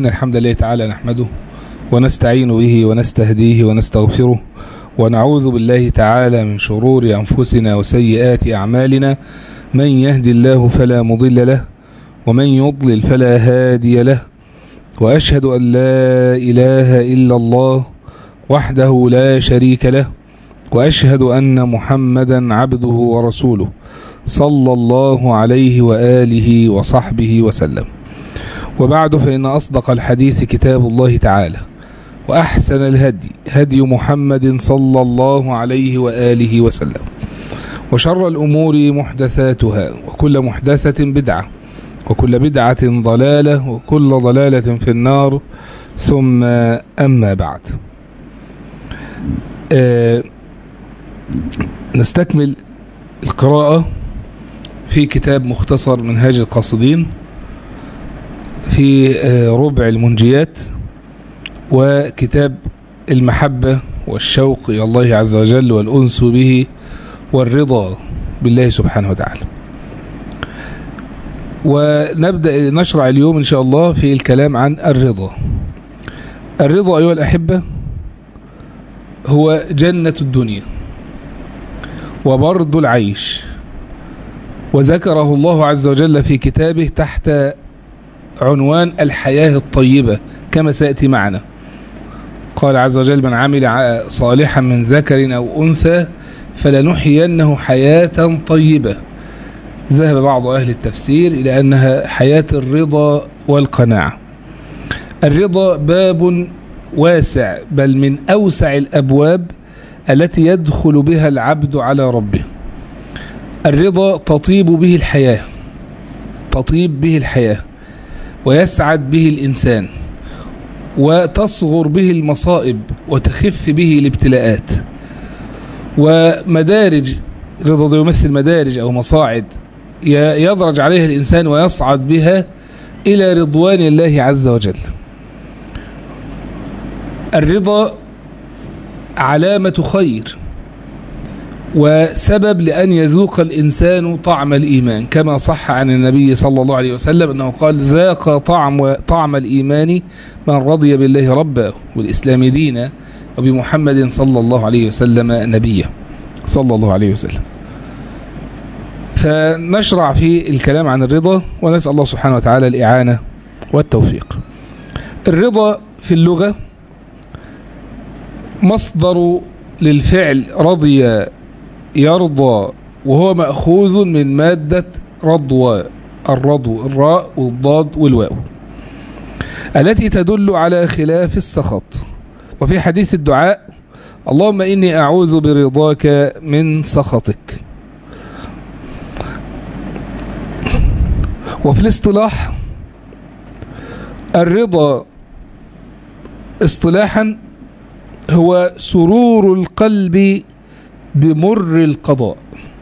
إن الحمد لله تعالى نحمده ونستعين به ونستهديه ونستغفره ونعوذ بالله تعالى من شرور أنفسنا وسيئات أعمالنا من يهدي الله فلا مضل له ومن يضلل فلا هادي له وأشهد أن لا إله إلا الله وحده لا شريك له وأشهد أن محمدا عبده ورسوله صلى الله عليه وآله وصحبه وسلم وبعد فإن أصدق الحديث كتاب الله تعالى وأحسن الهدي هدي محمد صلى الله عليه وآله وسلم وشر الأمور محدثاتها وكل محدثة بدعة وكل بدعة ضلالة وكل ضلالة في النار ثم أما بعد آه نستكمل القراءة في كتاب مختصر منهاج القاصدين في آه ربع المنجيات وكتاب المحبة والشوق إلى الله عز وجل والأنس به والرضا بالله سبحانه وتعالى ونبدأ نشرع اليوم إن شاء الله في الكلام عن الرضا الرضا أيها الأحبة هو جنة الدنيا وبرد العيش وذكره الله عز وجل في كتابه تحت عنوان الحياة الطيبة كما سيأتي معنا قال عز وجل من عمل صالحا من ذكر أو أنثى فلنحيينه حياة طيبة ذهب بعض أهل التفسير إلى أنها حياة الرضا والقناعة الرضا باب واسع بل من أوسع الأبواب التي يدخل بها العبد على ربه الرضا تطيب به الحياة تطيب به الحياة ويسعد به الإنسان وتصغر به المصائب وتخف به الابتلاءات ومدارج رضا يمثل مدارج أو مصاعد يدرج عليها الإنسان ويصعد بها إلى رضوان الله عز وجل الرضا علامة خير وسبب لأن يذوق الإنسان طعم الإيمان كما صح عن النبي صلى الله عليه وسلم أنه قال ذاق طعم, طعم الإيمان من رضي بالله ربا والإسلام دينا وبمحمد صلى الله عليه وسلم نبيا صلى الله عليه وسلم فنشرع في الكلام عن الرضا ونسأل الله سبحانه وتعالى الإعانة والتوفيق الرضا في اللغة مصدر للفعل رضي يرضى وهو مأخوذ من مادة رضوى الرضو الراء والضاد والواو التي تدل على خلاف السخط وفي حديث الدعاء اللهم إني أعوذ برضاك من سخطك وفي الاصطلاح الرضا اصطلاحا هو سرور القلب بمر القضاء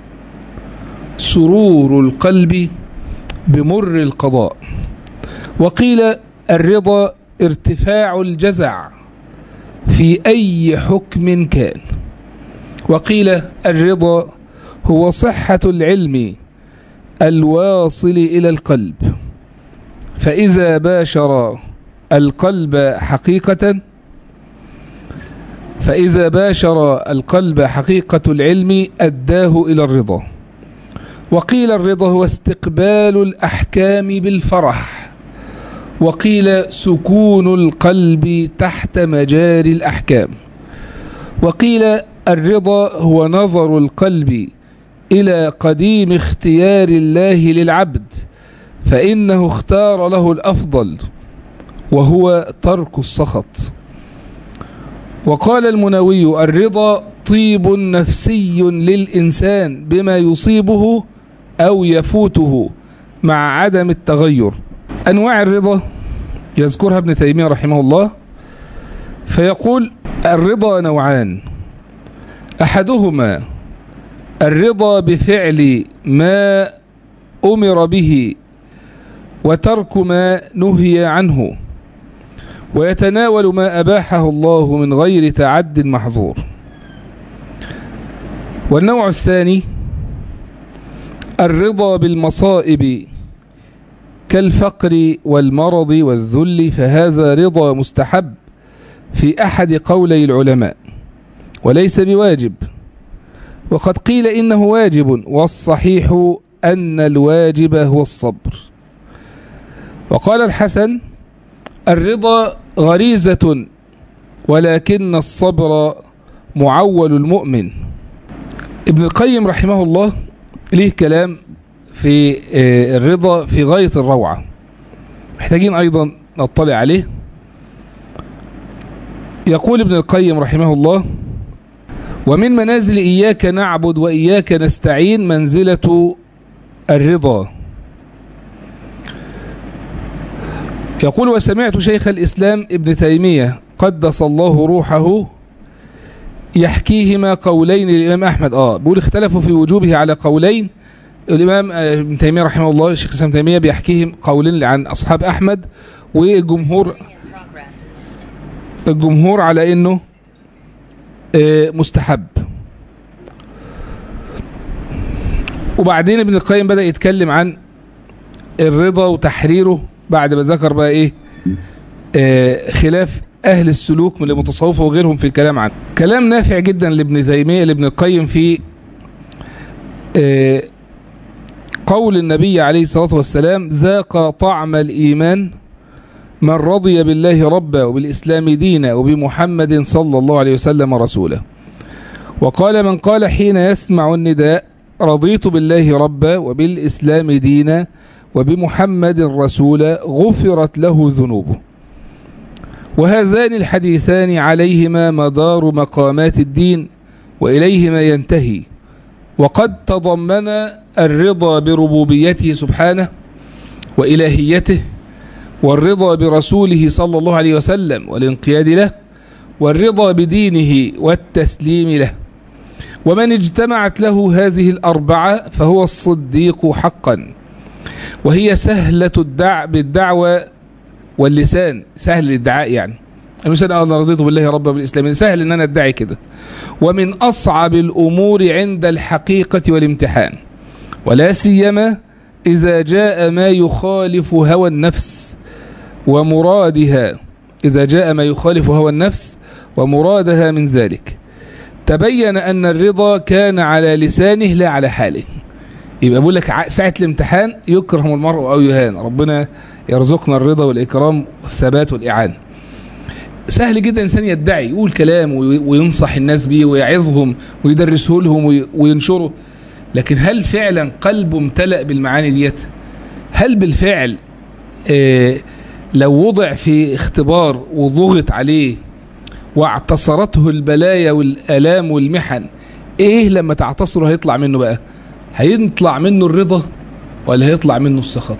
سرور القلب بمر القضاء وقيل الرضا ارتفاع الجزع في أي حكم كان وقيل الرضا هو صحة العلم الواصل إلى القلب فإذا باشر القلب حقيقة فإذا باشر القلب حقيقة العلم أداه إلى الرضا وقيل الرضا هو استقبال الأحكام بالفرح وقيل سكون القلب تحت مجاري الأحكام وقيل الرضا هو نظر القلب إلى قديم اختيار الله للعبد فإنه اختار له الأفضل وهو ترك السخط وقال المنوي الرضا طيب نفسي للإنسان بما يصيبه أو يفوته مع عدم التغير أنواع الرضا يذكرها ابن تيمية رحمه الله فيقول الرضا نوعان أحدهما الرضا بفعل ما أمر به وترك ما نهي عنه ويتناول ما أباحه الله من غير تعد محظور والنوع الثاني الرضا بالمصائب كالفقر والمرض والذل فهذا رضا مستحب في أحد قولي العلماء وليس بواجب وقد قيل إنه واجب والصحيح أن الواجب هو الصبر وقال الحسن الرضا غريزة ولكن الصبر معول المؤمن ابن القيم رحمه الله ليه كلام في الرضا في غاية الروعة محتاجين أيضا نطلع عليه يقول ابن القيم رحمه الله ومن منازل إياك نعبد وإياك نستعين منزلة الرضا يقول وسمعت شيخ الإسلام ابن تيمية قدس الله روحه يحكيهما قولين للإمام أحمد آه بيقول اختلفوا في وجوبه على قولين الإمام ابن تيمية رحمه الله الشيخ الإسلام تيمية بيحكيهم قولين عن أصحاب أحمد والجمهور الجمهور على إنه مستحب وبعدين ابن القيم بدأ يتكلم عن الرضا وتحريره بعد ما ذكر بقى ايه آه خلاف اهل السلوك من المتصوفه وغيرهم في الكلام عنه كلام نافع جدا لابن تيميه لابن القيم في آه قول النبي عليه الصلاه والسلام ذاق طعم الايمان من رضي بالله ربا وبالاسلام دينا وبمحمد صلى الله عليه وسلم رسولا وقال من قال حين يسمع النداء رضيت بالله ربا وبالاسلام دينا وبمحمد رسولا غفرت له ذنوبه وهذان الحديثان عليهما مدار مقامات الدين وإليهما ينتهي وقد تضمن الرضا بربوبيته سبحانه وإلهيته والرضا برسوله صلى الله عليه وسلم والانقياد له والرضا بدينه والتسليم له ومن اجتمعت له هذه الأربعة فهو الصديق حقا وهي سهلة الدع بالدعوة واللسان سهل الادعاء يعني المثال أنا رضيت بالله رب بالإسلام سهل أن أنا أدعي كده ومن أصعب الأمور عند الحقيقة والامتحان ولا سيما إذا جاء ما يخالف هوى النفس ومرادها إذا جاء ما يخالف هوى النفس ومرادها من ذلك تبين أن الرضا كان على لسانه لا على حاله يبقى بقول لك ساعة الامتحان يكرم المرء أو يهان ربنا يرزقنا الرضا والإكرام والثبات والإعانة سهل جدا إنسان يدعي يقول كلام وينصح الناس بيه ويعظهم ويدرسه لهم وينشره لكن هل فعلا قلبه امتلأ بالمعاني ديت هل بالفعل آه لو وضع في اختبار وضغط عليه واعتصرته البلايا والآلام والمحن ايه لما تعتصره هيطلع منه بقى هيطلع منه الرضا ولا هيطلع منه السخط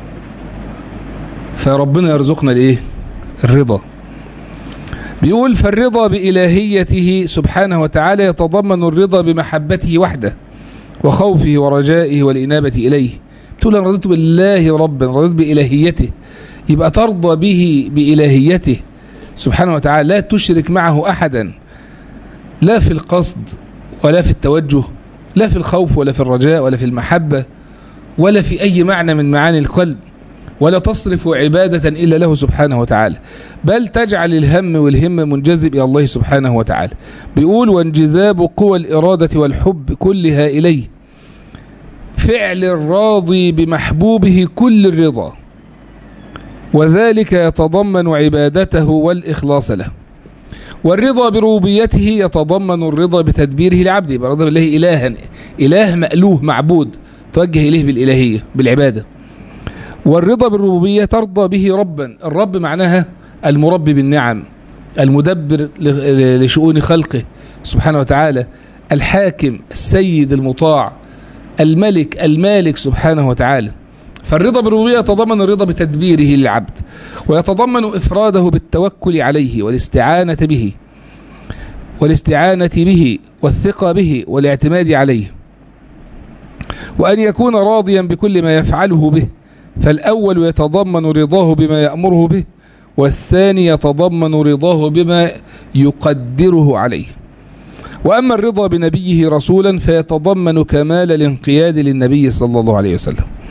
فربنا يرزقنا الايه الرضا بيقول فالرضا بإلهيته سبحانه وتعالى يتضمن الرضا بمحبته وحده وخوفه ورجائه والإنابة إليه تقول أنا رضيت بالله ربا رضيت بإلهيته يبقى ترضى به بإلهيته سبحانه وتعالى لا تشرك معه أحدا لا في القصد ولا في التوجه لا في الخوف ولا في الرجاء ولا في المحبة ولا في أي معنى من معاني القلب ولا تصرف عبادة إلا له سبحانه وتعالى بل تجعل الهم والهم منجذب إلى الله سبحانه وتعالى بيقول وانجذاب قوى الإرادة والحب كلها إليه فعل الراضي بمحبوبه كل الرضا وذلك يتضمن عبادته والإخلاص له والرضا بربوبيته يتضمن الرضا بتدبيره لعبده يبقى رضا بالله إلها إله مألوه معبود توجه إليه بالإلهية بالعبادة والرضا بالربوبية ترضى به ربا الرب معناها المربي بالنعم المدبر لشؤون خلقه سبحانه وتعالى الحاكم السيد المطاع الملك المالك سبحانه وتعالى فالرضا بالربوبية يتضمن الرضا بتدبيره للعبد ويتضمن إفراده بالتوكل عليه والاستعانة به والاستعانة به والثقة به والاعتماد عليه وأن يكون راضيا بكل ما يفعله به فالأول يتضمن رضاه بما يأمره به والثاني يتضمن رضاه بما يقدره عليه وأما الرضا بنبيه رسولا فيتضمن كمال الانقياد للنبي صلى الله عليه وسلم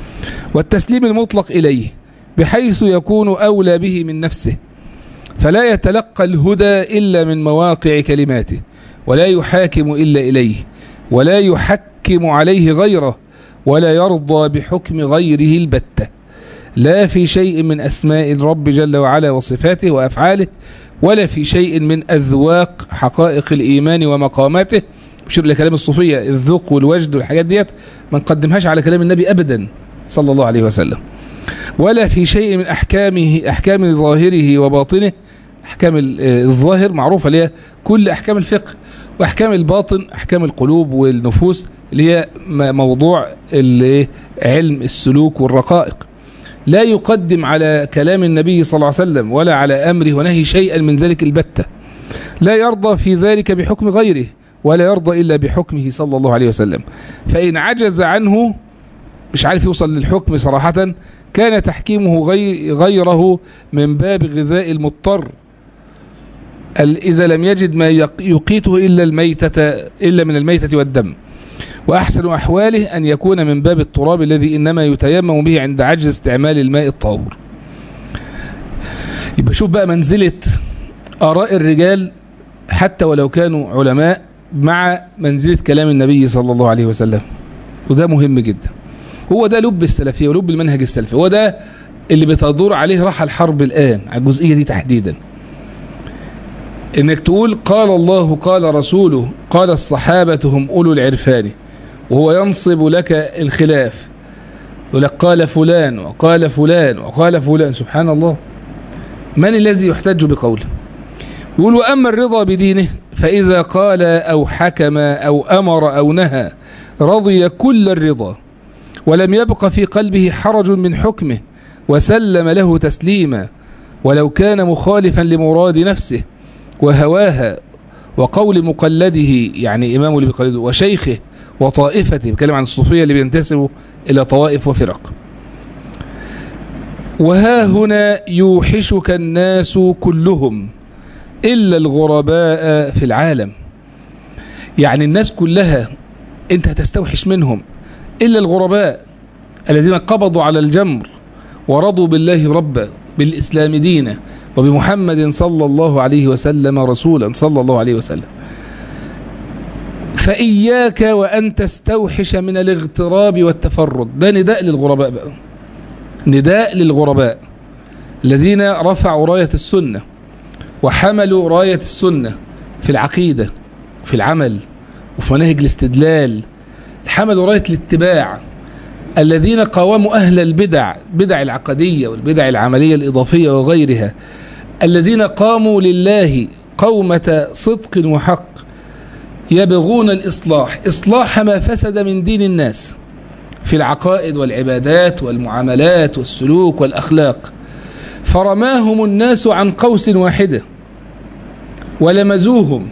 والتسليم المطلق إليه بحيث يكون أولى به من نفسه فلا يتلقى الهدى إلا من مواقع كلماته ولا يحاكم إلا إليه ولا يحكم عليه غيره ولا يرضى بحكم غيره البتة لا في شيء من أسماء الرب جل وعلا وصفاته وأفعاله ولا في شيء من أذواق حقائق الإيمان ومقاماته بشير لكلام الصوفية الذوق والوجد والحاجات ديت ما نقدمهاش على كلام النبي أبدا صلى الله عليه وسلم ولا في شيء من أحكامه أحكام ظاهره وباطنه أحكام الظاهر معروفة اللي هي كل أحكام الفقه وأحكام الباطن أحكام القلوب والنفوس اللي هي موضوع علم السلوك والرقائق لا يقدم على كلام النبي صلى الله عليه وسلم ولا على أمره ونهي شيئا من ذلك البتة لا يرضى في ذلك بحكم غيره ولا يرضى إلا بحكمه صلى الله عليه وسلم فإن عجز عنه مش عارف يوصل للحكم صراحة كان تحكيمه غي غيره من باب غذاء المضطر إذا لم يجد ما يقيته إلا الميتة إلا من الميتة والدم وأحسن أحواله أن يكون من باب التراب الذي إنما يتيمم به عند عجز استعمال الماء الطاهر يبقى شوف بقى منزلة آراء الرجال حتى ولو كانوا علماء مع منزلة كلام النبي صلى الله عليه وسلم وده مهم جدا هو ده لب السلفية ولب المنهج السلفي هو ده اللي بتدور عليه راح الحرب الآن على الجزئية دي تحديدا انك تقول قال الله قال رسوله قال الصحابة هم أولو العرفان وهو ينصب لك الخلاف يقول لك قال فلان وقال فلان وقال فلان سبحان الله من الذي يحتج بقوله يقول وأما الرضا بدينه فإذا قال أو حكم أو أمر أو نهى رضي كل الرضا ولم يبق في قلبه حرج من حكمه وسلم له تسليما ولو كان مخالفا لمراد نفسه وهواها وقول مقلده يعني إمامه اللي بيقلده وشيخه وطائفته بيتكلم عن الصوفية اللي بينتسبوا إلى طوائف وفرق وها هنا يوحشك الناس كلهم إلا الغرباء في العالم يعني الناس كلها أنت هتستوحش منهم إلا الغرباء الذين قبضوا على الجمر ورضوا بالله ربا بالإسلام دينا وبمحمد صلى الله عليه وسلم رسولا صلى الله عليه وسلم فإياك وأن تستوحش من الاغتراب والتفرد ده نداء للغرباء بقى نداء للغرباء الذين رفعوا راية السنة وحملوا راية السنة في العقيدة في العمل وفي مناهج الاستدلال حملوا راية الاتباع الذين قاوموا أهل البدع بدع العقدية والبدع العملية الإضافية وغيرها الذين قاموا لله قومة صدق وحق يبغون الإصلاح إصلاح ما فسد من دين الناس في العقائد والعبادات والمعاملات والسلوك والأخلاق فرماهم الناس عن قوس واحدة ولمزوهم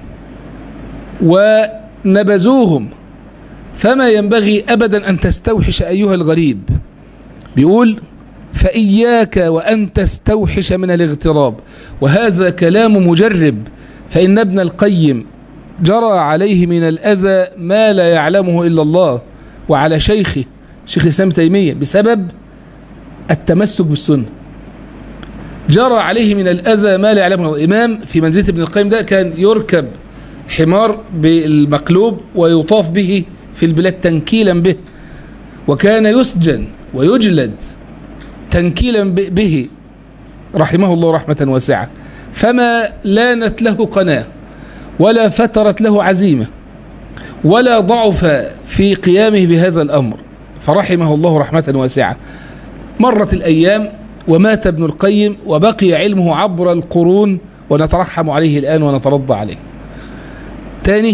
ونبذوهم فما ينبغي أبدا أن تستوحش أيها الغريب بيقول فإياك وأن تستوحش من الاغتراب وهذا كلام مجرب فإن ابن القيم جرى عليه من الأذى ما لا يعلمه إلا الله وعلى شيخه شيخ الإسلام تيمية بسبب التمسك بالسنة جرى عليه من الأذى ما لا يعلمه الإمام في منزلة ابن القيم ده كان يركب حمار بالمقلوب ويطاف به في البلاد تنكيلا به وكان يسجن ويجلد تنكيلا به رحمه الله رحمة واسعة فما لانت له قناة ولا فترت له عزيمة ولا ضعف في قيامه بهذا الأمر فرحمه الله رحمة واسعة مرت الأيام ومات ابن القيم وبقي علمه عبر القرون ونترحم عليه الآن ونترضى عليه تاني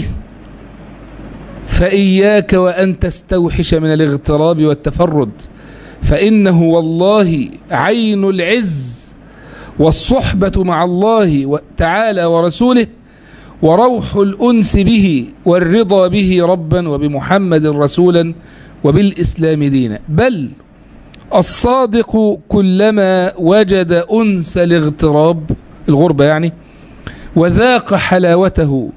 فإياك وأن تستوحش من الاغتراب والتفرد فإنه والله عين العز والصحبة مع الله تعالى ورسوله وروح الأنس به والرضا به ربا وبمحمد رسولا وبالإسلام دينا بل الصادق كلما وجد أنس الاغتراب الغربة يعني وذاق حلاوته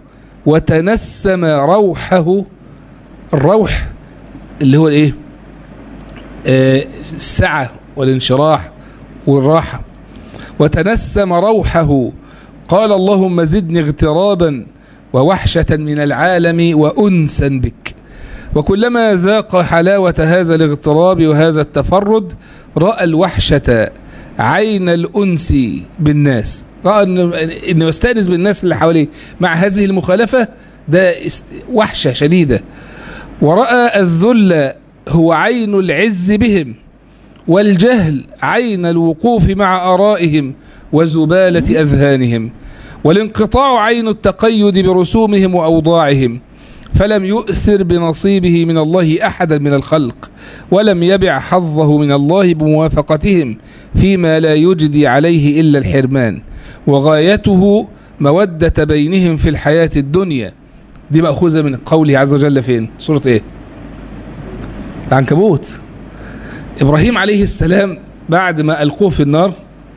وتنسم روحه الروح اللي هو الايه السعة والانشراح والراحة وتنسم روحه قال اللهم زدني اغترابا ووحشة من العالم وأنسا بك وكلما ذاق حلاوة هذا الاغتراب وهذا التفرد رأى الوحشة عين الأنس بالناس رأى أنه يستأنس بالناس اللي حواليه مع هذه المخالفة ده وحشة شديدة ورأى الذل هو عين العز بهم والجهل عين الوقوف مع آرائهم وزبالة أذهانهم والانقطاع عين التقيد برسومهم وأوضاعهم فلم يؤثر بنصيبه من الله أحدا من الخلق ولم يبع حظه من الله بموافقتهم فيما لا يجدي عليه إلا الحرمان وغايته مودة بينهم في الحياة الدنيا دي مأخوذة من قوله عز وجل فين سورة ايه العنكبوت إبراهيم عليه السلام بعد ما ألقوه في النار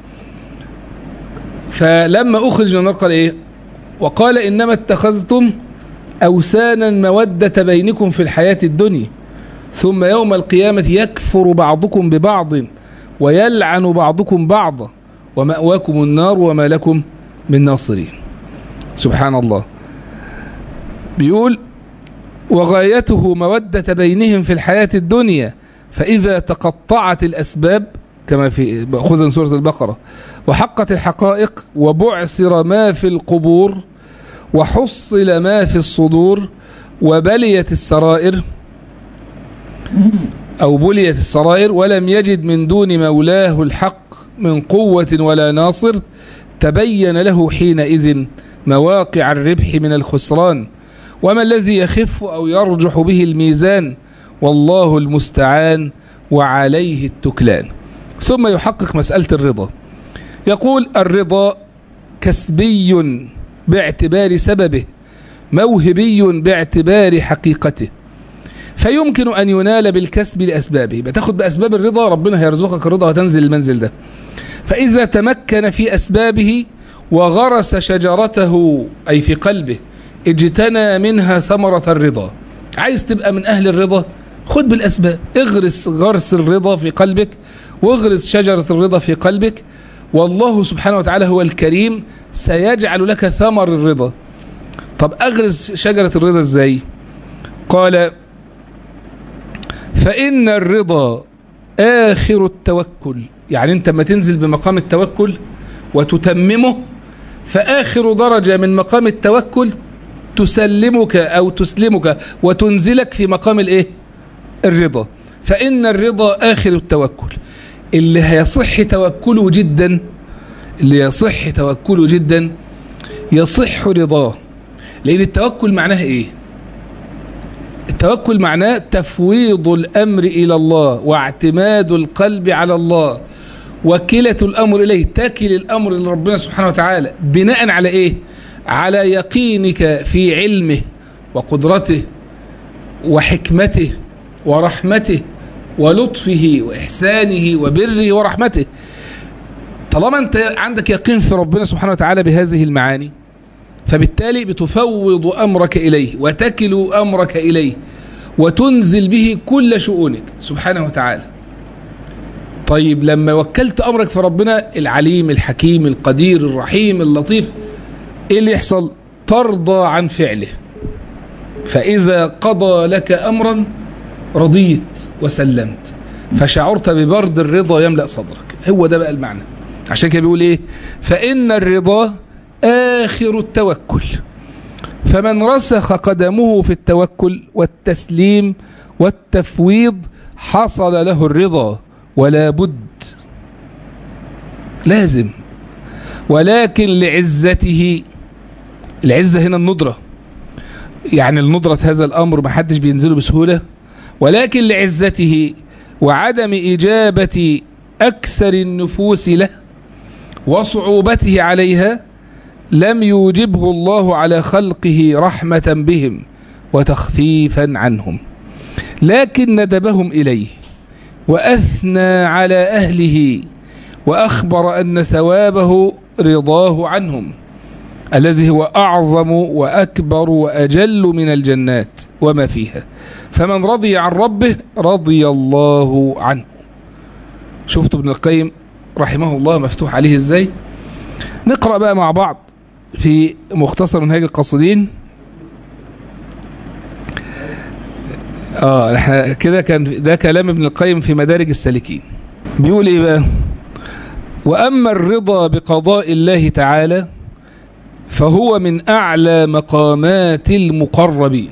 فلما أخرج من النار قال إيه وقال إنما اتخذتم أوسانا مودة بينكم في الحياة الدنيا ثم يوم القيامة يكفر بعضكم ببعض ويلعن بعضكم بعضا ومأواكم النار وما لكم من ناصرين سبحان الله بيقول وغايته مودة بينهم في الحياة الدنيا فإذا تقطعت الأسباب كما في خذ سورة البقرة وحقت الحقائق وبعثر ما في القبور وحصل ما في الصدور وبليت السرائر أو بليت السرائر ولم يجد من دون مولاه الحق من قوة ولا ناصر تبين له حينئذ مواقع الربح من الخسران وما الذي يخف أو يرجح به الميزان والله المستعان وعليه التكلان ثم يحقق مسألة الرضا يقول الرضا كسبي باعتبار سببه موهبي باعتبار حقيقته فيمكن أن ينال بالكسب لأسبابه بتاخد بأسباب الرضا ربنا هيرزقك الرضا وتنزل المنزل ده فإذا تمكن في أسبابه وغرس شجرته أي في قلبه اجتنى منها ثمرة الرضا عايز تبقى من أهل الرضا خد بالأسباب اغرس غرس الرضا في قلبك واغرس شجرة الرضا في قلبك والله سبحانه وتعالى هو الكريم سيجعل لك ثمر الرضا طب أغرس شجرة الرضا ازاي قال فإن الرضا آخر التوكل يعني أنت ما تنزل بمقام التوكل وتتممه فآخر درجة من مقام التوكل تسلمك أو تسلمك وتنزلك في مقام الإيه؟ الرضا فإن الرضا آخر التوكل اللي هيصح توكله جدا اللي يصح توكله جدا يصح رضاه لأن التوكل معناه إيه التوكل معناه تفويض الأمر إلى الله واعتماد القلب على الله وكلة الأمر إليه تكل الأمر لربنا سبحانه وتعالى بناء على إيه على يقينك في علمه وقدرته وحكمته ورحمته ولطفه وإحسانه وبره ورحمته طالما أنت عندك يقين في ربنا سبحانه وتعالى بهذه المعاني فبالتالي بتفوض أمرك إليه وتكل أمرك إليه وتنزل به كل شؤونك سبحانه وتعالى طيب لما وكلت أمرك في ربنا العليم الحكيم القدير الرحيم اللطيف إيه اللي يحصل ترضى عن فعله فإذا قضى لك أمرا رضيت وسلمت فشعرت ببرد الرضا يملأ صدرك هو ده بقى المعنى عشان كده بيقول ايه فإن الرضا آخر التوكل فمن رسخ قدمه في التوكل والتسليم والتفويض حصل له الرضا ولا بد لازم ولكن لعزته العزة هنا الندرة يعني الندرة هذا الأمر ما حدش بينزله بسهولة ولكن لعزته وعدم إجابة أكثر النفوس له وصعوبته عليها لم يوجبه الله على خلقه رحمة بهم وتخفيفا عنهم لكن ندبهم إليه وأثنى على أهله وأخبر أن ثوابه رضاه عنهم الذي هو أعظم وأكبر وأجل من الجنات وما فيها فمن رضي عن ربه رضي الله عنه شفتوا ابن القيم رحمه الله مفتوح عليه ازاي نقرأ بقى مع بعض في مختصر منهاج القاصدين اه احنا كده كان ده كلام ابن القيم في مدارج السالكين بيقول ايه بقى واما الرضا بقضاء الله تعالى فهو من اعلى مقامات المقربين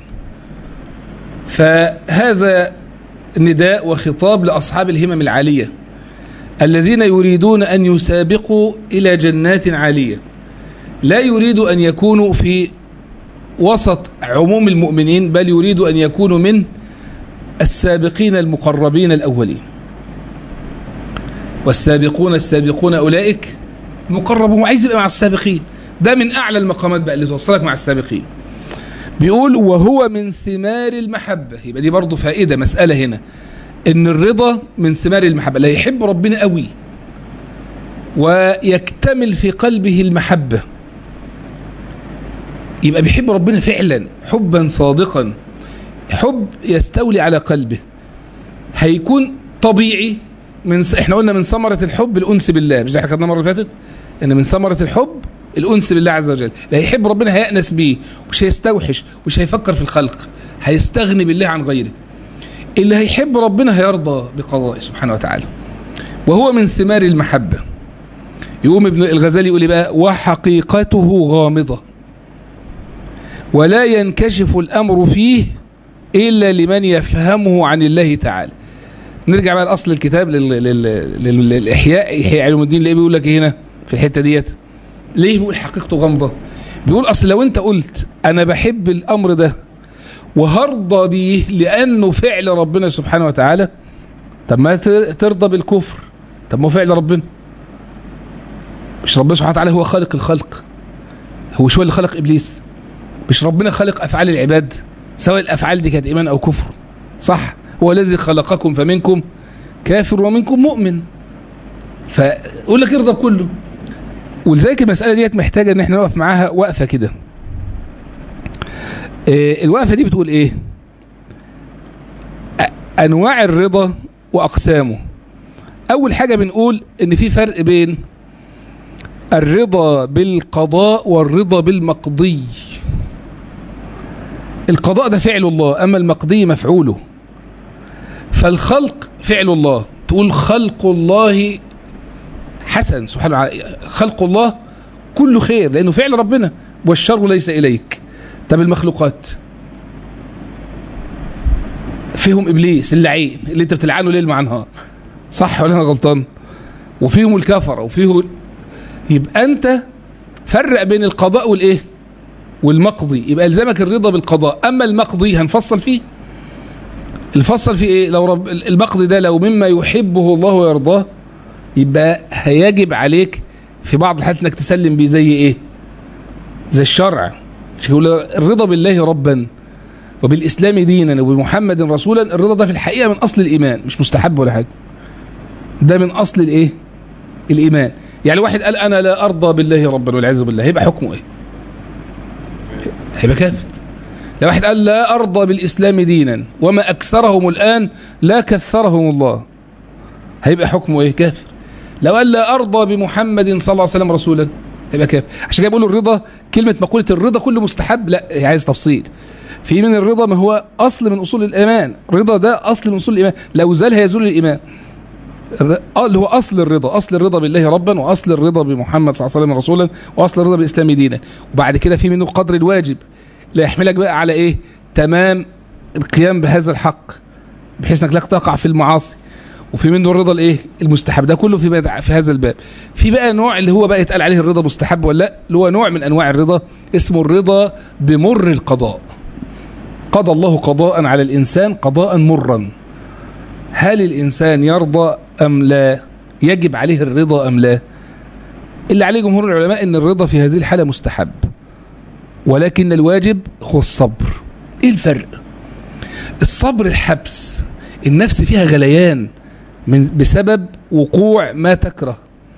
فهذا نداء وخطاب لاصحاب الهمم العاليه الذين يريدون ان يسابقوا الى جنات عاليه لا يريد ان يكونوا في وسط عموم المؤمنين بل يريد ان يكونوا من السابقين المقربين الأولين والسابقون السابقون أولئك مقربون عايز يبقى مع السابقين ده من أعلى المقامات بقى اللي توصلك مع السابقين بيقول وهو من ثمار المحبة يبقى دي برضو فائدة مسألة هنا ان الرضا من ثمار المحبة لا يحب ربنا قوي ويكتمل في قلبه المحبة يبقى بيحب ربنا فعلا حبا صادقا حب يستولي على قلبه هيكون طبيعي من س... احنا قلنا من ثمرة الحب الأنس بالله مش احنا خدنا المرة اللي فاتت ان من ثمرة الحب الأنس بالله عز وجل لا يحب ربنا هيأنس بيه مش هيستوحش مش هيفكر في الخلق هيستغني بالله عن غيره اللي هيحب ربنا هيرضى بقضائه سبحانه وتعالى وهو من ثمار المحبة يقوم ابن الغزالي يقول بقى وحقيقته غامضة ولا ينكشف الأمر فيه إلا لمن يفهمه عن الله تعالى نرجع بقى لأصل الكتاب لل... لل... لل... للإحياء إحياء علوم الدين ليه بيقول لك إيه هنا في الحتة ديت ليه بيقول حقيقته غامضة بيقول أصل لو أنت قلت أنا بحب الأمر ده وهرضى بيه لأنه فعل ربنا سبحانه وتعالى طب ما ترضى بالكفر طب ما هو فعل ربنا مش ربنا سبحانه وتعالى هو خالق الخلق هو شو اللي خلق إبليس مش ربنا خلق أفعال العباد سواء الأفعال دي كانت إيمان أو كفر صح هو الذي خلقكم فمنكم كافر ومنكم مؤمن فقول لك ارضى بكله ولذلك المسألة ديت محتاجة ان احنا نقف معاها وقفة كده اه الوقفة دي بتقول ايه انواع الرضا واقسامه اول حاجة بنقول ان في فرق بين الرضا بالقضاء والرضا بالمقضي القضاء ده فعل الله أما المقضي مفعوله فالخلق فعل الله تقول خلق الله حسن سبحانه وتعالى خلق الله كله خير لأنه فعل ربنا والشر ليس إليك طب المخلوقات فيهم إبليس اللعين اللي انت بتلعنه ليل مع نهار صح ولا أنا غلطان وفيهم الكفر وفيه يبقى أنت فرق بين القضاء والإيه والمقضي يبقى الزمك الرضا بالقضاء اما المقضي هنفصل فيه الفصل فيه ايه لو رب المقضي ده لو مما يحبه الله ويرضاه يبقى هيجب عليك في بعض الحالات انك تسلم بيه زي ايه زي الشرع يقول الرضا بالله ربا وبالاسلام دينا وبمحمد رسولا الرضا ده في الحقيقه من اصل الايمان مش مستحب ولا حاجه ده من اصل الايه الايمان يعني واحد قال انا لا ارضى بالله ربا والعياذ بالله هيبقى حكمه ايه هيبقى كافر لو واحد قال لا أرضى بالإسلام دينا وما أكثرهم الآن لا كثرهم الله هيبقى حكمه إيه كافر لو قال لا أرضى بمحمد صلى الله عليه وسلم رسولا هيبقى كافر عشان كده بيقولوا الرضا كلمة مقولة الرضا كله مستحب لا عايز تفصيل في من الرضا ما هو أصل من أصول الإيمان رضا ده أصل من أصول الإيمان لو زال هيزول الإيمان اللي هو أصل الرضا أصل الرضا بالله ربا وأصل الرضا بمحمد صلى الله عليه وسلم رسولا وأصل الرضا بالإسلام دينا وبعد كده في منه قدر الواجب لا يحملك بقى على إيه تمام القيام بهذا الحق بحيث انك لا تقع في المعاصي وفي منه الرضا الايه المستحب ده كله في في هذا الباب في بقى نوع اللي هو بقى يتقال عليه الرضا مستحب ولا لا اللي هو نوع من انواع الرضا اسمه الرضا بمر القضاء قضى الله قضاء على الانسان قضاء مرا هل الانسان يرضى ام لا يجب عليه الرضا ام لا اللي عليه جمهور العلماء ان الرضا في هذه الحاله مستحب ولكن الواجب هو الصبر ايه الفرق الصبر الحبس النفس فيها غليان من بسبب وقوع ما تكره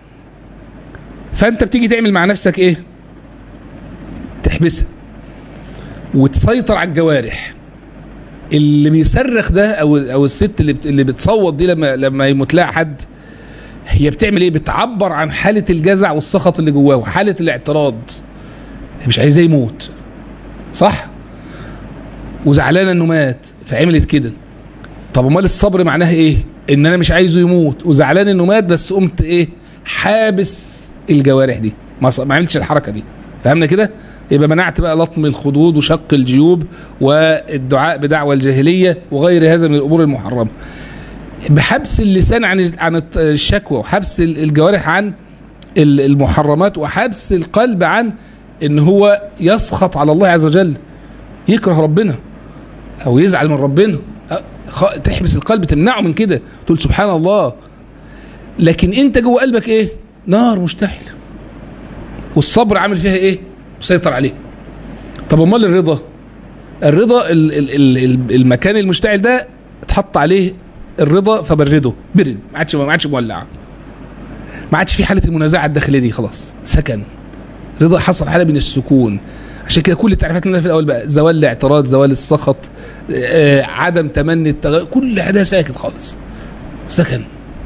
فانت بتيجي تعمل مع نفسك ايه تحبسها وتسيطر على الجوارح اللي بيصرخ ده او او الست اللي بت- اللي بتصوت دي لما لما يموت لها حد هي بتعمل ايه بتعبر عن حاله الجزع والسخط اللي جواه وحاله الاعتراض هي مش عايزاه يموت صح وزعلانه انه مات فعملت كده طب امال الصبر معناها ايه ان انا مش عايزه يموت وزعلان انه مات بس قمت ايه حابس الجوارح دي ما ص- ما عملتش الحركه دي فهمنا كده يبقى منعت بقى لطم الخدود وشق الجيوب والدعاء بدعوى الجاهليه وغير هذا من الامور المحرمه بحبس اللسان عن عن الت- الشكوى وحبس ال- الجوارح عن ال- المحرمات وحبس القلب عن ان هو يسخط على الله عز وجل يكره ربنا او يزعل من ربنا أ- خ- تحبس القلب تمنعه من كده تقول سبحان الله لكن انت جوه قلبك ايه نار مشتعله والصبر عامل فيها ايه مسيطر عليه طب امال الرضا الرضا ال ال ال ال المكان المشتعل ده اتحط عليه الرضا فبرده برد ما عادش ما عادش مولع ما عادش في حاله المنازعه الداخليه دي خلاص سكن رضا حصل حاله من السكون عشان كده كل التعريفات اللي في الاول بقى زوال الاعتراض زوال السخط آه عدم تمني التغير كل ده ساكت خالص سكن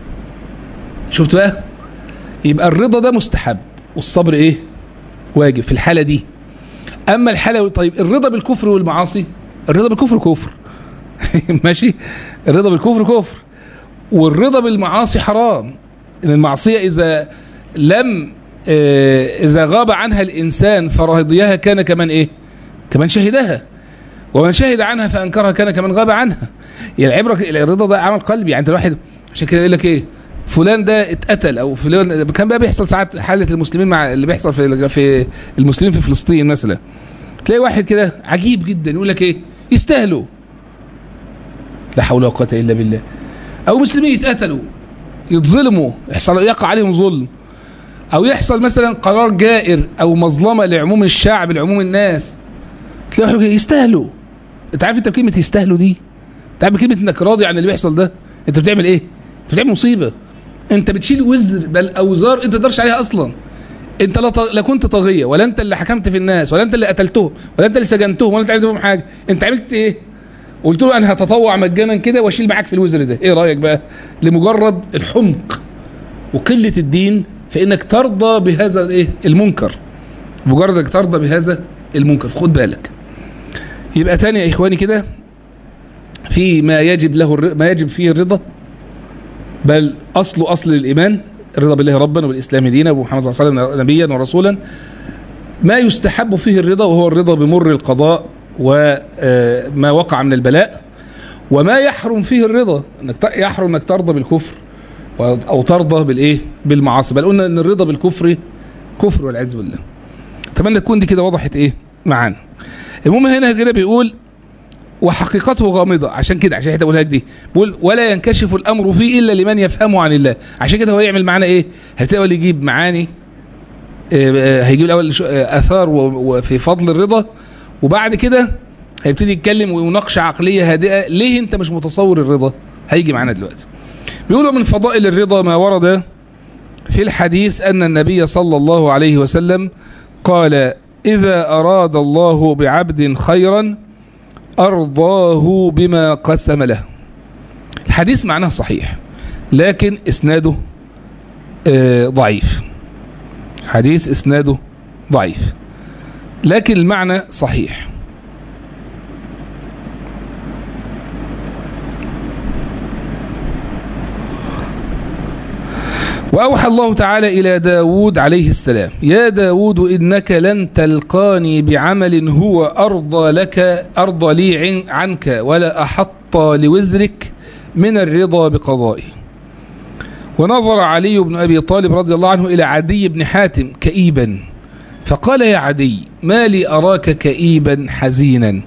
شفت بقى يبقى الرضا ده مستحب والصبر ايه واجب في الحاله دي اما الحاله طيب الرضا بالكفر والمعاصي الرضا بالكفر كفر ماشي الرضا بالكفر كفر والرضا بالمعاصي حرام ان المعصيه اذا لم آه، اذا غاب عنها الانسان فرضيها كان كمان ايه كمان شهدها ومن شهد عنها فانكرها كان كمان غاب عنها يعني العبره الرضا ده عمل قلبي يعني انت الواحد عشان كده يقول لك ايه فلان ده اتقتل او فلان كان بقى بيحصل ساعات حاله المسلمين مع اللي بيحصل في في المسلمين في فلسطين مثلا تلاقي واحد كده عجيب جدا يقول لك ايه يستاهلوا لا حول ولا قوه الا بالله او مسلمين يتقتلوا يتظلموا يحصل يقع عليهم ظلم او يحصل مثلا قرار جائر او مظلمه لعموم الشعب لعموم الناس تلاقي واحد كده يستاهلوا انت عارف انت كلمه يستاهلوا دي انت عارف كلمه انك راضي عن اللي بيحصل ده انت بتعمل ايه انت بتعمل مصيبه انت بتشيل وزر بل اوزار انت ما تقدرش عليها اصلا انت لا, ط... لا كنت طاغيه ولا انت اللي حكمت في الناس ولا انت اللي قتلتهم ولا انت اللي سجنتهم ولا انت عملت فيهم حاجه انت عملت ايه قلت له انا هتطوع مجانا كده واشيل معاك في الوزر ده ايه رايك بقى لمجرد الحمق وقله الدين فانك ترضى بهذا الايه المنكر مجرد انك ترضى بهذا المنكر فخد بالك يبقى تاني يا اخواني كده في ما يجب له الر... ما يجب فيه الرضا بل اصله اصل الايمان الرضا بالله ربا وبالاسلام دينا ومحمد صلى الله عليه وسلم نبيا ورسولا ما يستحب فيه الرضا وهو الرضا بمر القضاء وما وقع من البلاء وما يحرم فيه الرضا انك ت- يحرم انك ترضى بالكفر و- او ترضى بالايه بالمعاصي بل قلنا ان الرضا بالكفر كفر والعياذ بالله اتمنى تكون دي كده وضحت ايه معانا المهم هنا كده بيقول وحقيقته غامضة عشان كده عشان حتى اقولها لك دي بيقول ولا ينكشف الامر فيه الا لمن يفهمه عن الله عشان كده هو يعمل معانا ايه هيبتدي الاول يجيب معاني آه، آه، هيجيب الاول شو- آه، اثار و- وفي فضل الرضا وبعد كده هيبتدي يتكلم ويناقشه عقليه هادئه ليه انت مش متصور الرضا هيجي معانا دلوقتي بيقولوا من فضائل الرضا ما ورد في الحديث ان النبي صلى الله عليه وسلم قال اذا اراد الله بعبد خيرا أرضاه بما قسم له الحديث معناه صحيح لكن إسناده آه، ضعيف حديث إسناده ضعيف لكن المعنى صحيح وأوحى الله تعالى إلى داود عليه السلام يا داود إنك لن تلقاني بعمل هو أرضى لك أرضى لي عن- عنك ولا أحط لوزرك من الرضا بقضائي ونظر علي بن أبي طالب رضي الله عنه إلى عدي بن حاتم كئيبا فقال يا عدي ما لي أراك كئيبا حزينا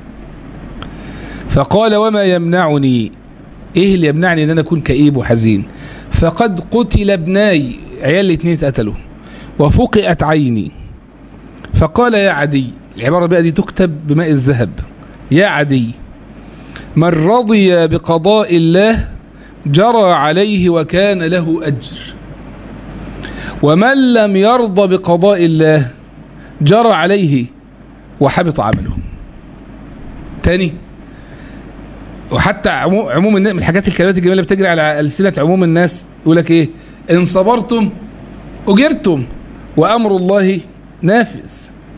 فقال وما يمنعني ايه اللي يمنعني ان انا اكون كئيب وحزين فقد قتل ابناي عيال الاثنين اتقتلوا وفقئت عيني فقال يا عدي العبارة بقى دي تكتب بماء الذهب يا عدي من رضي بقضاء الله جرى عليه وكان له أجر ومن لم يرضى بقضاء الله جرى عليه وحبط عمله تاني وحتى عموم, عموم الناس من الحاجات الكلمات الجميله اللي بتجري على السنه عموم الناس يقول لك ايه ان صبرتم اجرتم وامر الله نافذ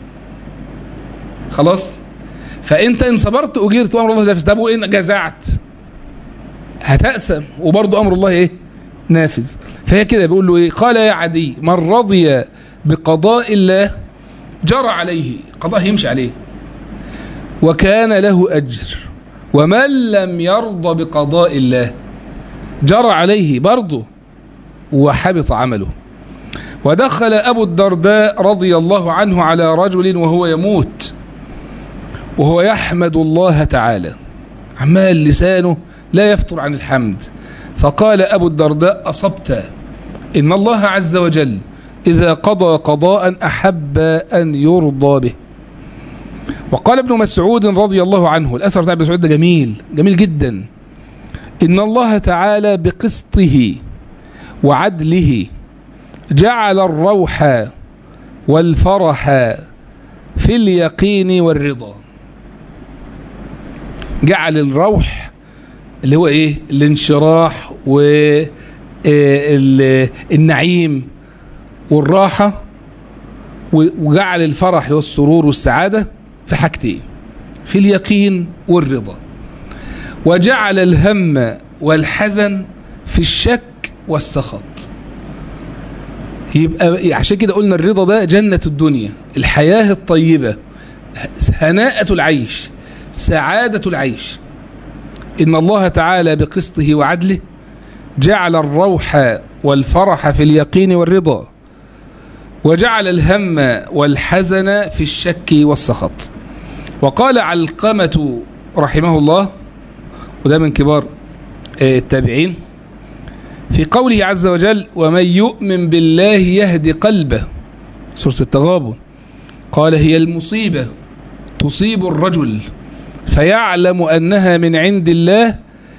خلاص فانت ان صبرت اجرت وامر الله نافذ طب وان جزعت هتأسم وبرضه امر الله ايه نافذ فهي كده بيقول له ايه قال يا عدي من رضي بقضاء الله جرى عليه قضاء يمشي عليه وكان له اجر ومن لم يرضى بقضاء الله جرى عليه برضه وحبط عمله ودخل أبو الدرداء رضي الله عنه على رجل وهو يموت وهو يحمد الله تعالى عمال لسانه لا يفتر عن الحمد فقال أبو الدرداء أصبت إن الله عز وجل إذا قضى قضاء أحب أن يرضى به وقال ابن مسعود رضي الله عنه الأثر بتاع ابن مسعود ده جميل جميل جدا إن الله تعالى بقسطه وعدله جعل الروح والفرح في اليقين والرضا جعل الروح اللي هو ايه الانشراح والنعيم والراحة وجعل الفرح اللي هو السرور والسعادة في حاجتين في اليقين والرضا وجعل الهم والحزن في الشك والسخط يبقى عشان كده قلنا الرضا ده جنة الدنيا الحياة الطيبة هناءة العيش سعادة العيش إن الله تعالى بقسطه وعدله جعل الروح والفرح في اليقين والرضا وجعل الهم والحزن في الشك والسخط وقال علقمة رحمه الله وده من كبار التابعين في قوله عز وجل ومن يؤمن بالله يهدي قلبه سورة التغابن قال هي المصيبة تصيب الرجل فيعلم أنها من عند الله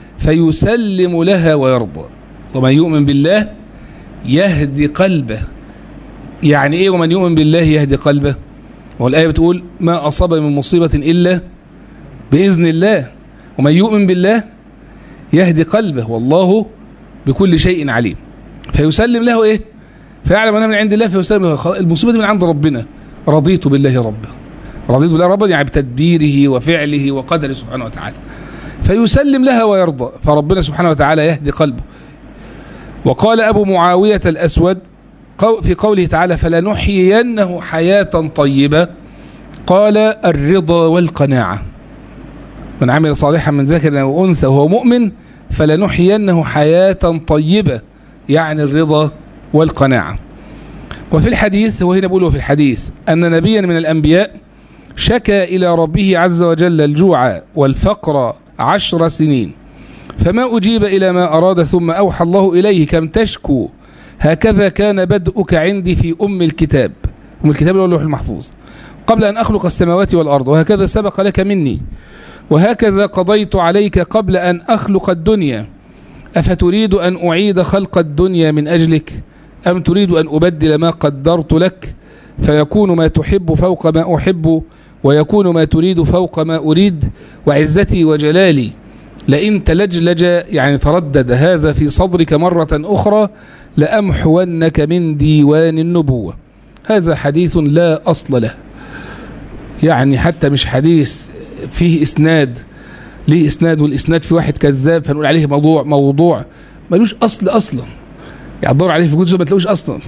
فيسلم لها ويرضى ومن يؤمن بالله يهدي قلبه يعني ايه ومن يؤمن بالله يهدي قلبه والآية بتقول ما أصاب من مصيبة إلا بإذن الله ومن يؤمن بالله يهدي قلبه والله بكل شيء عليم فيسلم له ايه فيعلم انها من عند الله فيسلم له المصيبه دي من عند ربنا رضيت بالله ربا رضيت بالله ربا يعني بتدبيره وفعله وقدره سبحانه وتعالى فيسلم لها ويرضى فربنا سبحانه وتعالى يهدي قلبه وقال ابو معاويه الاسود في قوله تعالى فلنحيينه حياه طيبه قال الرضا والقناعه من عمل صالحا من ذكر او انثى وهو مؤمن فلنحيينه حياة طيبة يعني الرضا والقناعة وفي الحديث هو هنا بيقوله في الحديث أن نبيا من الأنبياء شكى إلى ربه عز وجل الجوع والفقر عشر سنين فما أجيب إلى ما أراد ثم أوحى الله إليه كم تشكو هكذا كان بدءك عندي في أم الكتاب أم الكتاب اللي هو اللوح المحفوظ قبل أن أخلق السماوات والأرض وهكذا سبق لك مني وهكذا قضيت عليك قبل أن أخلق الدنيا أفتريد أن أعيد خلق الدنيا من أجلك أم تريد أن أبدل ما قدرت لك فيكون ما تحب فوق ما أحب ويكون ما تريد فوق ما أريد وعزتي وجلالي لئن تلجلج يعني تردد هذا في صدرك مرة أخرى لأمحونك من ديوان النبوة هذا حديث لا أصل له يعني حتى مش حديث فيه إسناد ليه إسناد والإسناد في واحد كذاب فنقول عليه موضوع موضوع ملوش أصل أصلا يعني تدور عليه في كتب ما تلاقوش أصلا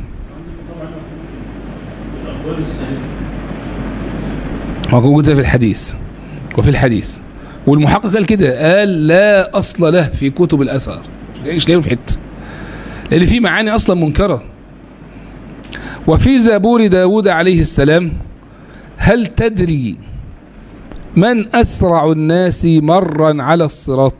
هو موجود في الحديث وفي الحديث والمحقق قال كده قال لا أصل له في كتب الأثر مش لاقيه في حته لأن في معاني أصلا منكرة وفي زبور داود عليه السلام هل تدري من أسرع الناس مرا على الصراط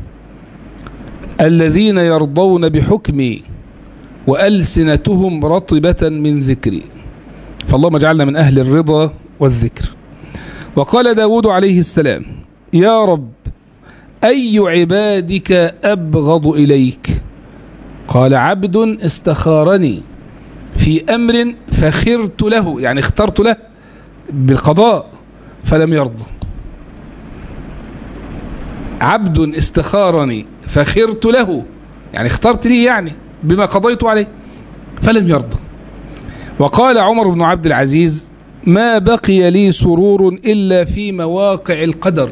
الذين يرضون بحكمي وألسنتهم رطبة من ذكري فاللهم اجعلنا من أهل الرضا والذكر وقال داود عليه السلام يا رب أي عبادك أبغض إليك قال عبد استخارني في أمر فخرت له يعني اخترت له بالقضاء فلم يرضى عبد استخارني فخرت له يعني اخترت لي يعني بما قضيت عليه فلم يرضى وقال عمر بن عبد العزيز ما بقي لي سرور إلا في مواقع القدر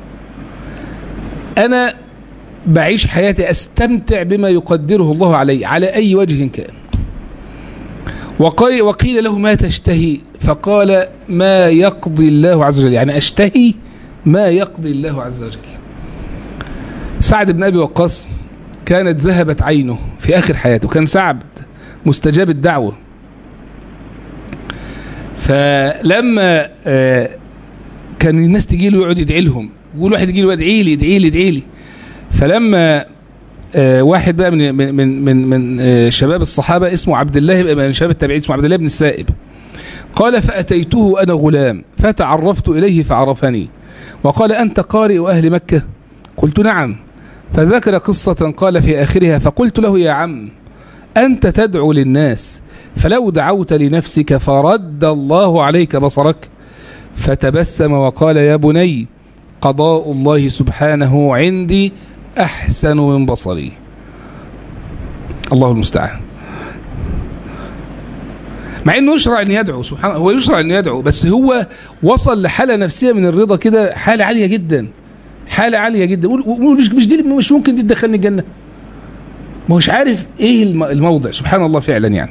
أنا بعيش حياتي أستمتع بما يقدره الله علي على أي وجه كان وقيل, وقيل له ما تشتهي فقال ما يقضي الله عز وجل يعني أشتهي ما يقضي الله عز وجل سعد بن أبي وقاص كانت ذهبت عينه في آخر حياته كان سعد مستجاب الدعوة فلما كان الناس تجي له يقعد يدعي لهم يقول واحد يجي له ادعي لي ادعي لي ادعي لي فلما واحد بقى من من من من شباب الصحابه اسمه عبد الله من شباب التابعين اسمه عبد الله بن السائب قال فاتيته انا غلام فتعرفت اليه فعرفني وقال انت قارئ اهل مكه قلت نعم فذكر قصه قال في اخرها فقلت له يا عم انت تدعو للناس فلو دعوت لنفسك فرد الله عليك بصرك فتبسم وقال يا بني قضاء الله سبحانه عندي أحسن من بصري الله المستعان مع انه يشرع ان يدعو سبحان هو يشرع ان يدعو بس هو وصل لحاله نفسيه من الرضا كده حاله عاليه جدا حاله عاليه جدا مش مش دي مش ممكن دي تدخلني الجنه ما هوش عارف ايه الموضع سبحان الله فعلا يعني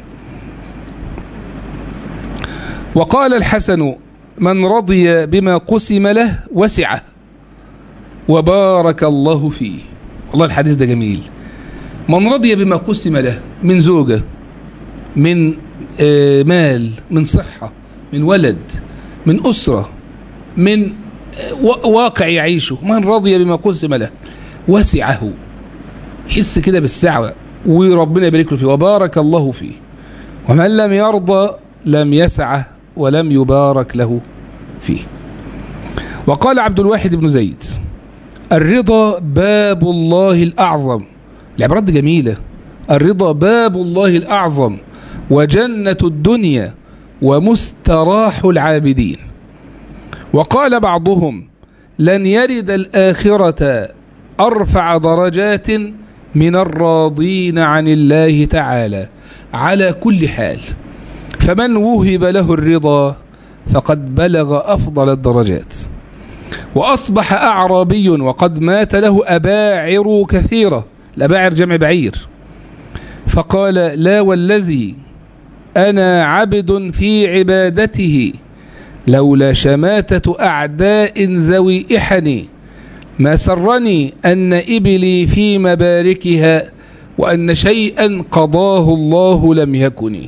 وقال الحسن من رضي بما قسم له وسعه وبارك الله فيه والله الحديث ده جميل من رضي بما قسم له من زوجة من مال من صحة من ولد من أسرة من واقع يعيشه من رضي بما قسم له وسعه حس كده بالسعة وربنا يبارك له فيه وبارك الله فيه ومن لم يرضى لم يسعه ولم يبارك له فيه وقال عبد الواحد بن زيد الرضا باب الله الأعظم العبارات دي جميلة الرضا باب الله الأعظم وجنة الدنيا ومستراح العابدين وقال بعضهم لن يرد الآخرة أرفع درجات من الراضين عن الله تعالى على كل حال فمن وهب له الرضا فقد بلغ أفضل الدرجات وأصبح أعرابي وقد مات له أباعر كثيرة الأباعر جمع بعير فقال لا والذي أنا عبد في عبادته لولا شماتة أعداء ذوي إحني ما سرني أن إبلي في مباركها وأن شيئا قضاه الله لم يكن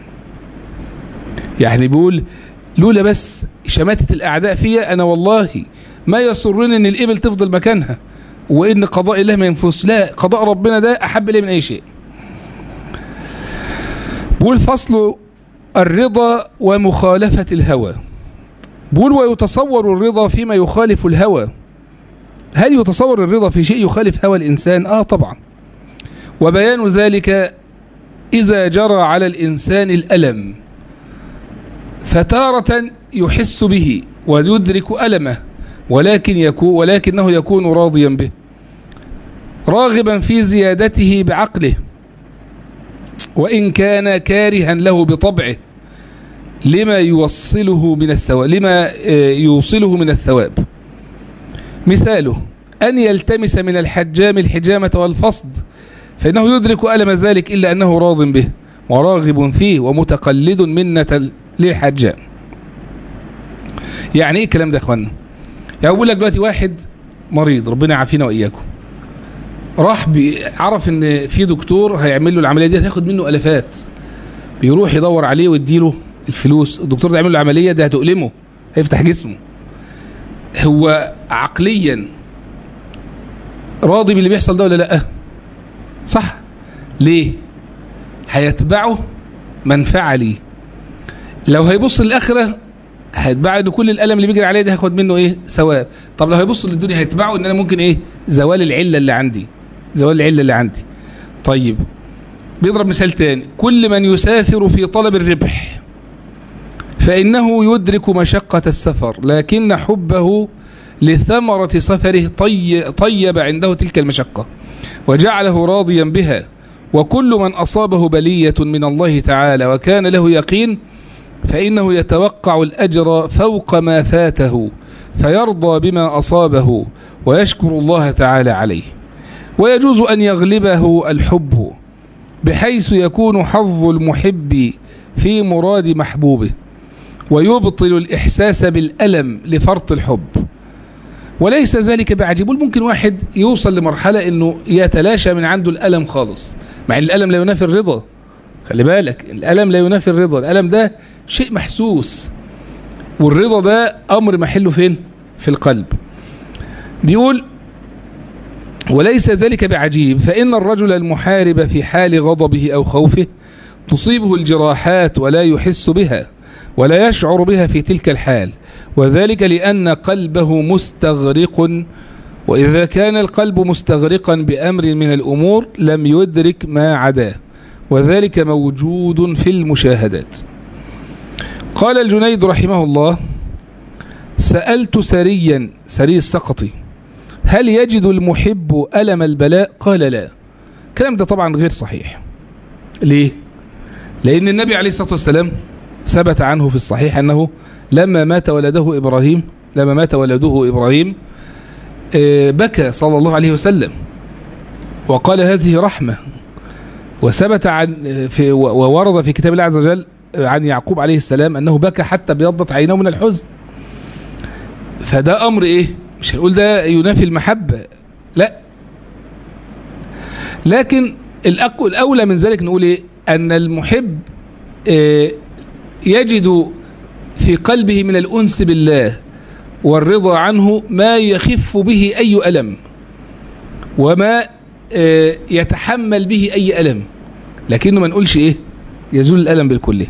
يعني بيقول لولا بس شماتة الأعداء فيا أنا والله ما يسرني أن الإبل تفضل مكانها وإن قضاء الله ما ينفس لا قضاء ربنا ده أحب إليه من أي شيء بقول فصل الرضا ومخالفة الهوى بقول ويتصور الرضا فيما يخالف الهوى هل يتصور الرضا في شيء يخالف هوى الإنسان؟ آه طبعا وبيان ذلك إذا جرى على الإنسان الألم فتارة يحس به ويدرك ألمه ولكن يكون ولكنه يكون راضيا به راغبا في زيادته بعقله وإن كان كارها له بطبعه لما يوصله من الثواب لما يوصله من الثواب مثاله أن يلتمس من الحجام الحجامة والفصد فإنه يدرك ألم ذلك إلا أنه راض به وراغب فيه ومتقلد منة للحجام يعني ايه الكلام ده يا اخوانا يعني بقول لك دلوقتي واحد مريض ربنا يعافينا واياكم راح عرف ان في دكتور هيعمل له العمليه دي هتاخد منه الافات بيروح يدور عليه ويديله الفلوس الدكتور ده يعمل له العمليه دي هتؤلمه هيفتح جسمه هو عقليا راضي باللي بيحصل ده ولا لا صح ليه هيتبعه منفعه ليه لو هيبص للاخره هيتبعه ان كل الالم اللي بيجري عليه ده هاخد منه ايه ثواب طب لو هيبص للدنيا هيتبعه ان انا ممكن ايه زوال العله اللي عندي زوال العله اللي عندي طيب بيضرب مثال تاني كل من يسافر في طلب الربح فانه يدرك مشقه السفر لكن حبه لثمرة سفره طي طيب عنده تلك المشقة وجعله راضيا بها وكل من أصابه بلية من الله تعالى وكان له يقين فإنه يتوقع الأجر فوق ما فاته فيرضى بما أصابه ويشكر الله تعالى عليه ويجوز أن يغلبه الحب بحيث يكون حظ المحب في مراد محبوبه ويبطل الإحساس بالألم لفرط الحب وليس ذلك بعجيب ممكن واحد يوصل لمرحلة أنه يتلاشى من عنده الألم خالص مع أن الألم لا ينافي الرضا خلي بالك الألم لا ينافي الرضا الألم ده شيء محسوس والرضا ده أمر محله فين في القلب بيقول وليس ذلك بعجيب فإن الرجل المحارب في حال غضبه أو خوفه تصيبه الجراحات ولا يحس بها ولا يشعر بها في تلك الحال وذلك لأن قلبه مستغرق وإذا كان القلب مستغرقا بأمر من الأمور لم يدرك ما عداه وذلك موجود في المشاهدات قال الجنيد رحمه الله سألت سريا سري السقطي هل يجد المحب ألم البلاء قال لا الكلام ده طبعا غير صحيح ليه لأن النبي عليه الصلاة والسلام ثبت عنه في الصحيح أنه لما مات ولده إبراهيم لما مات ولده إبراهيم بكى صلى الله عليه وسلم وقال هذه رحمة وثبت عن في وورد في كتاب الله عز وجل عن يعقوب عليه السلام أنه بكى حتى بيضت عينه من الحزن فده أمر إيه مش هنقول ده ينافي المحبة لا لكن الأولى من ذلك نقول إيه أن المحب يجد في قلبه من الأنس بالله والرضا عنه ما يخف به أي ألم وما يتحمل به أي ألم لكنه ما نقولش إيه يزول الألم بالكلية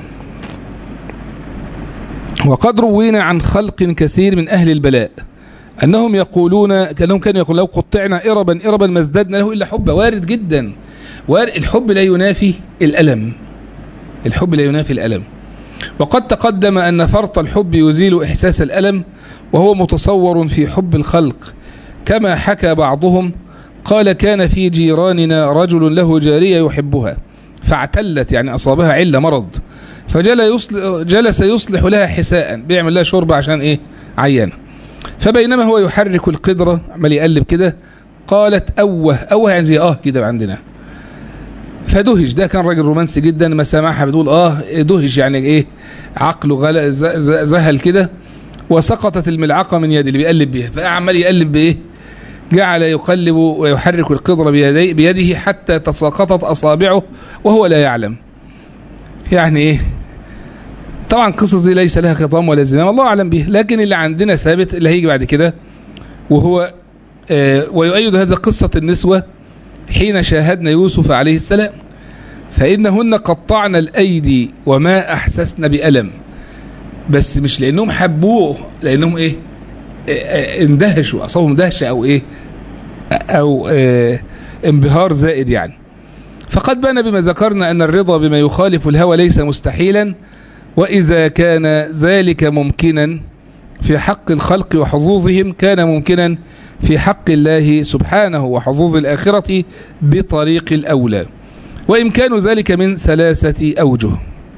وقد روينا عن خلق كثير من أهل البلاء أنهم يقولون كأنهم كانوا يقولون لو قطعنا إربا إربا ما ازددنا له إلا حبا وارد جدا الحب لا ينافي الألم الحب لا ينافي الألم وقد تقدم أن فرط الحب يزيل إحساس الألم وهو متصور في حب الخلق كما حكى بعضهم قال كان في جيراننا رجل له جارية يحبها فاعتلت يعني أصابها علة مرض فجل يصلح جلس يصلح لها حساء بيعمل لها شرب عشان إيه عيانة فبينما هو يحرك القدرة عمال يقلب كده قالت أوه أوه يعني زي آه كده عندنا فدهش ده كان راجل رومانسي جدا ما سمعها بتقول اه دهش يعني ايه عقله غل... ذهل كده وسقطت الملعقه من يد اللي بيقلب بيها فعمال يقلب بايه جعل يقلب ويحرك القدر بيدي بيده حتى تساقطت اصابعه وهو لا يعلم يعني ايه طبعا القصص دي ليس لها خطام ولا زمام الله اعلم به لكن اللي عندنا ثابت اللي هيجي بعد كده وهو آه ويؤيد هذا قصه النسوه حين شاهدنا يوسف عليه السلام فإنهن قطعن الأيدي وما أحسسن بألم بس مش لأنهم حبوه لأنهم إيه اندهشوا أصابهم دهشة أو إيه أو إيه انبهار زائد يعني فقد بان بما ذكرنا أن الرضا بما يخالف الهوى ليس مستحيلا وإذا كان ذلك ممكنا في حق الخلق وحظوظهم كان ممكنا في حق الله سبحانه وحظوظ الآخرة بطريق الأولى وإمكان ذلك من ثلاثة أوجه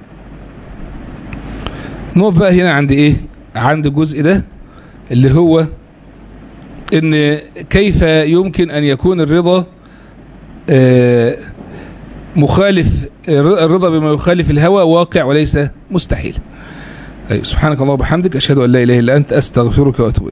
نقف بقى هنا عند إيه عند الجزء ده اللي هو إن كيف يمكن أن يكون الرضا مخالف الرضا بما يخالف الهوى واقع وليس مستحيل سبحانك الله وبحمدك أشهد أن لا إله إلا أنت أستغفرك وأتوب